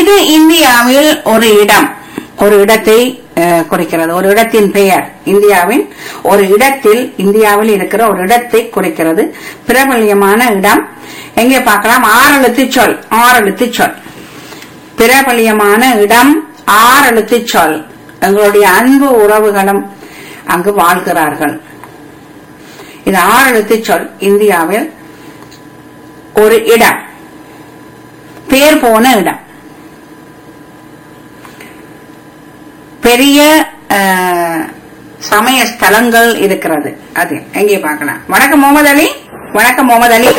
இது இந்தியாவில் ஒரு இடம் ஒரு இடத்தை அஹ், குறிக்கிறது ஒரு இடத்தின் பெயர் இந்தியாவின் ஒரு இடத்தில் இந்தியாவில் இருக்கிற ஒரு இடத்தை குறிக்கிறது பிரபல்யமான இடம் எங்கே பார்க்கலாம் ஆறெழுத்து சொல் ஆறெழுத்து சொல் பிரபல்யமான இடம் ஆறெழுத்து சொல் எங்களுடைய அன்பு உறவுகளும் அங்கு வாழ்கிறார்கள் இது ஆறெழுத்து சொல் இந்தியாவில் ஒரு இடம் பேர் போன இடம் பெரிய அஹ், சமய ஸ்தலங்கள் இருக்கிறது அது எங்கே பார்க்கலாம் வணக்கம் முகமது அலி வணக்கம் முகமது அலி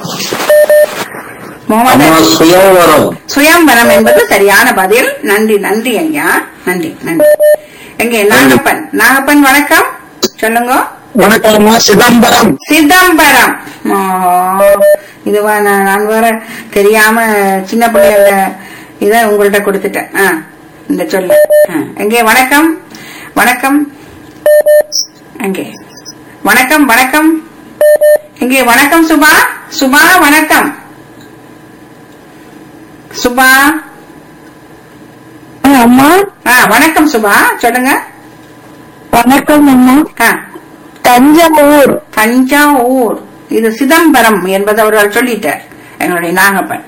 முகமது அம்மா அலி சுயவரம் சுயம்பரம் என்பது சரியான பதில் நன்றி நன்றி ஐயா நன்றி நன்றி எங்கே நாகப்பன் நாகப்பன் வணக்கம் சொல்லுங்க வணக்கம் அம்மா சிதம்பரம் சிதம்பரம் ஓ, இது வா- நான் நான் வேற தெரியாம சின்ன பிள்ளைகள இத உங்கள்ட்ட கொடுத்துட்டேன் ஆ, இந்த சொல்ல ஆ, எங்கே வணக்கம் வணக்கம் எங்கே வணக்கம் வணக்கம் எங்கே வணக்கம் சுபா சுபா வணக்கம் சுபா அம்மா ஆ வணக்கம் சுபா சொல்லுங்க வணக்கம் அம்மா ஆ தஞ்சாவூர் தஞ்சாவூர் இது சிதம்பரம் என்பது அவர்கள் சொல்லிட்டார் எங்களுடைய நாகப்பன்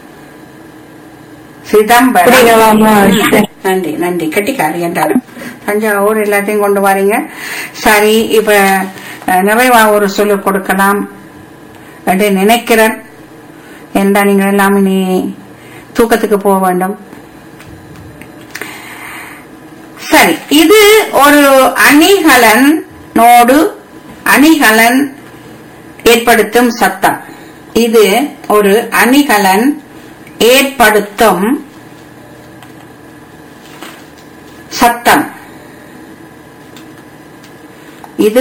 சிதம்பரம் புரியலாமா? ம், நன்றி நன்றி கெட்டிக்காரி என்றாலும் தஞ்சாவூர் எல்லாத்தையும் கொண்டு வாரீங்க சரி இப்ப அஹ், நிறைவா ஒரு சொல்லு கொடுக்கலாம் என்று நினைக்கிறேன் என்றா நீங்கள் எல்லாம் இனி தூக்கத்துக்கு போக வேண்டும் சரி இது ஒரு அணிகலன் நோடு அணிகலன் ஏற்படுத்தும் சத்தம் இது ஒரு அணிகலன் ஏற்படுத்தும் சத்தம்